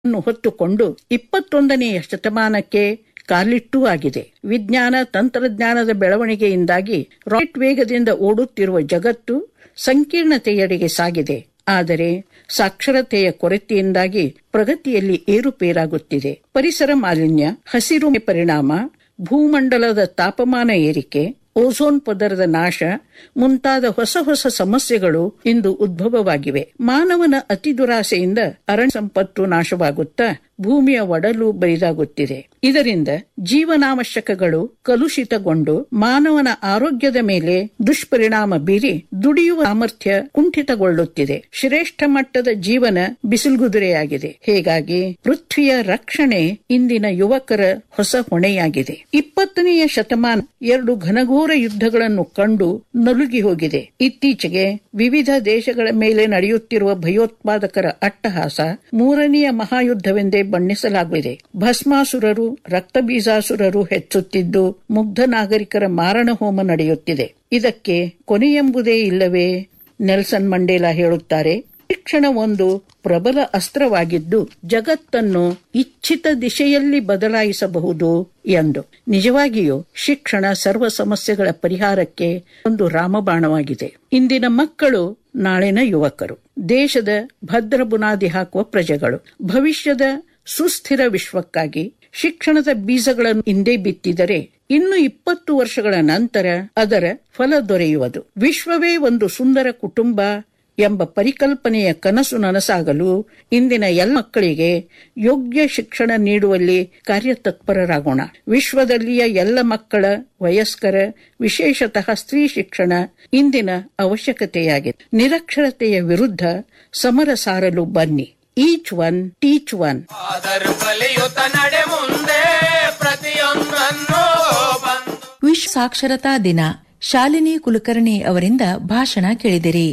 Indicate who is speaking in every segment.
Speaker 1: ಅನ್ನು ಹೊತ್ತುಕೊಂಡು ಇಪ್ಪತ್ತೊಂದನೆಯ ಶತಮಾನಕ್ಕೆ ಕಾಲಿಟ್ಟೂ ಆಗಿದೆ ವಿಜ್ಞಾನ ತಂತ್ರಜ್ಞಾನದ ಬೆಳವಣಿಗೆಯಿಂದಾಗಿ ರಾಕೆಟ್ ವೇಗದಿಂದ ಓಡುತ್ತಿರುವ ಜಗತ್ತು ಸಂಕೀರ್ಣತೆಯೆಡೆಗೆ ಸಾಗಿದೆ ಆದರೆ ಸಾಕ್ಷರತೆಯ ಕೊರತೆಯಿಂದಾಗಿ ಪ್ರಗತಿಯಲ್ಲಿ ಏರುಪೇರಾಗುತ್ತಿದೆ ಪರಿಸರ ಮಾಲಿನ್ಯ ಹಸಿರು ಪರಿಣಾಮ ಭೂಮಂಡಲದ ತಾಪಮಾನ ಏರಿಕೆ ಓಝೋನ್ ಪದರದ ನಾಶ ಮುಂತಾದ ಹೊಸ ಹೊಸ ಸಮಸ್ಯೆಗಳು ಇಂದು ಉದ್ಭವವಾಗಿವೆ ಮಾನವನ ಅತಿ ದುರಾಸೆಯಿಂದ ಅರಣ್ಯ ಸಂಪತ್ತು ನಾಶವಾಗುತ್ತಾ ಭೂಮಿಯ ಒಡಲು ಬರಿದಾಗುತ್ತಿದೆ ಇದರಿಂದ ಜೀವನಾವಶ್ಯಕಗಳು ಕಲುಷಿತಗೊಂಡು ಮಾನವನ ಆರೋಗ್ಯದ ಮೇಲೆ ದುಷ್ಪರಿಣಾಮ ಬೀರಿ ದುಡಿಯುವ ಸಾಮರ್ಥ್ಯ ಕುಂಠಿತಗೊಳ್ಳುತ್ತಿದೆ ಶ್ರೇಷ್ಠ ಮಟ್ಟದ ಜೀವನ ಬಿಸಿಲುಗುದುರೆಯಾಗಿದೆ ಹೀಗಾಗಿ ಪೃಥ್ವಿಯ ರಕ್ಷಣೆ ಇಂದಿನ ಯುವಕರ ಹೊಸ ಹೊಣೆಯಾಗಿದೆ ಇಪ್ಪತ್ತನೆಯ ಶತಮಾನ ಎರಡು ಘನಘೋರ ಯುದ್ಧಗಳನ್ನು ಕಂಡು ನಲುಗಿ ಹೋಗಿದೆ ಇತ್ತೀಚೆಗೆ ವಿವಿಧ ದೇಶಗಳ ಮೇಲೆ ನಡೆಯುತ್ತಿರುವ ಭಯೋತ್ಪಾದಕರ ಅಟ್ಟಹಾಸ ಮೂರನೆಯ ಮಹಾಯುದ್ಧವೆಂದೇ ಬಣ್ಣಿಸಲಾಗಿದೆ ಭಸ್ಮಾಸುರರು ರಕ್ತಬೀಜಾಸುರರು ಹೆಚ್ಚುತ್ತಿದ್ದು ಮುಗ್ಧ ನಾಗರಿಕರ ಮಾರಣ ಹೋಮ ನಡೆಯುತ್ತಿದೆ ಇದಕ್ಕೆ ಕೊನೆಯೆಂಬುದೇ ಇಲ್ಲವೇ ನೆಲ್ಸನ್ ಮಂಡೇಲಾ ಹೇಳುತ್ತಾರೆ ಶಿಕ್ಷಣ ಒಂದು ಪ್ರಬಲ ಅಸ್ತ್ರವಾಗಿದ್ದು ಜಗತ್ತನ್ನು ಇಚ್ಛಿತ ದಿಶೆಯಲ್ಲಿ ಬದಲಾಯಿಸಬಹುದು ಎಂದು ನಿಜವಾಗಿಯೂ ಶಿಕ್ಷಣ ಸರ್ವ ಸಮಸ್ಯೆಗಳ ಪರಿಹಾರಕ್ಕೆ ಒಂದು ರಾಮಬಾಣವಾಗಿದೆ ಇಂದಿನ ಮಕ್ಕಳು ನಾಳಿನ ಯುವಕರು ದೇಶದ ಭದ್ರ ಬುನಾದಿ ಹಾಕುವ ಪ್ರಜೆಗಳು ಭವಿಷ್ಯದ ಸುಸ್ಥಿರ ವಿಶ್ವಕ್ಕಾಗಿ ಶಿಕ್ಷಣದ ಬೀಜಗಳನ್ನು ಹಿಂದೆ ಬಿತ್ತಿದರೆ ಇನ್ನು ಇಪ್ಪತ್ತು ವರ್ಷಗಳ ನಂತರ ಅದರ ಫಲ ದೊರೆಯುವುದು ವಿಶ್ವವೇ ಒಂದು ಸುಂದರ ಕುಟುಂಬ ಎಂಬ ಪರಿಕಲ್ಪನೆಯ ಕನಸು ನನಸಾಗಲು ಇಂದಿನ ಎಲ್ಲ ಮಕ್ಕಳಿಗೆ ಯೋಗ್ಯ ಶಿಕ್ಷಣ ನೀಡುವಲ್ಲಿ ಕಾರ್ಯತತ್ಪರರಾಗೋಣ ವಿಶ್ವದಲ್ಲಿಯ ಎಲ್ಲ ಮಕ್ಕಳ ವಯಸ್ಕರ ವಿಶೇಷತಃ ಸ್ತ್ರೀ ಶಿಕ್ಷಣ ಇಂದಿನ ಅವಶ್ಯಕತೆಯಾಗಿದೆ ನಿರಕ್ಷರತೆಯ ವಿರುದ್ಧ ಸಮರ ಸಾರಲು ಬನ್ನಿ ಈಚ್ ಒನ್ ಟೀಚ್ ಒನ್
Speaker 2: ಆದರೂ ಕಲಿಯುತ್ತ ನಡೆ ಮುಂದೆ ಪ್ರತಿಯೊಂದನ್ನು ಬಂದು
Speaker 3: ವಿಶ್ವ ಸಾಕ್ಷರತಾ ದಿನ ಶಾಲಿನಿ ಕುಲಕರ್ಣಿ ಅವರಿಂದ ಭಾಷಣ ಕೇಳಿದಿರಿ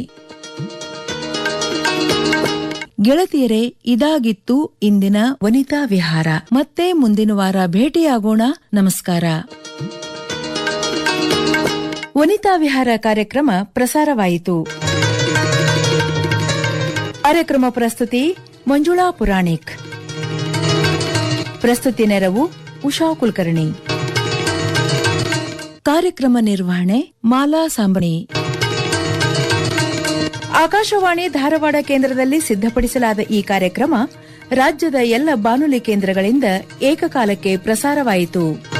Speaker 3: ಗೆಳತಿಯರೇ ಇದಾಗಿತ್ತು ಇಂದಿನ ವನಿತಾ ವಿಹಾರ ಮತ್ತೆ ಮುಂದಿನ ವಾರ ಭೇಟಿಯಾಗೋಣ ನಮಸ್ಕಾರ ವನಿತಾ ವಿಹಾರ ಕಾರ್ಯಕ್ರಮ ಪ್ರಸಾರವಾಯಿತು ಕಾರ್ಯಕ್ರಮ ಪ್ರಸ್ತುತಿ ಮಂಜುಳಾ ಪುರಾಣಿಕ್ ಪ್ರಸ್ತುತಿ ನೆರವು ಉಷಾ ಕುಲಕರ್ಣಿ ಕಾರ್ಯಕ್ರಮ ನಿರ್ವಹಣೆ ಮಾಲಾ ಸಾಂಬಣಿ ಆಕಾಶವಾಣಿ ಧಾರವಾಡ ಕೇಂದ್ರದಲ್ಲಿ ಸಿದ್ಧಪಡಿಸಲಾದ ಈ ಕಾರ್ಯಕ್ರಮ ರಾಜ್ಯದ ಎಲ್ಲ ಬಾನುಲಿ ಕೇಂದ್ರಗಳಿಂದ ಏಕಕಾಲಕ್ಕೆ ಪ್ರಸಾರವಾಯಿತು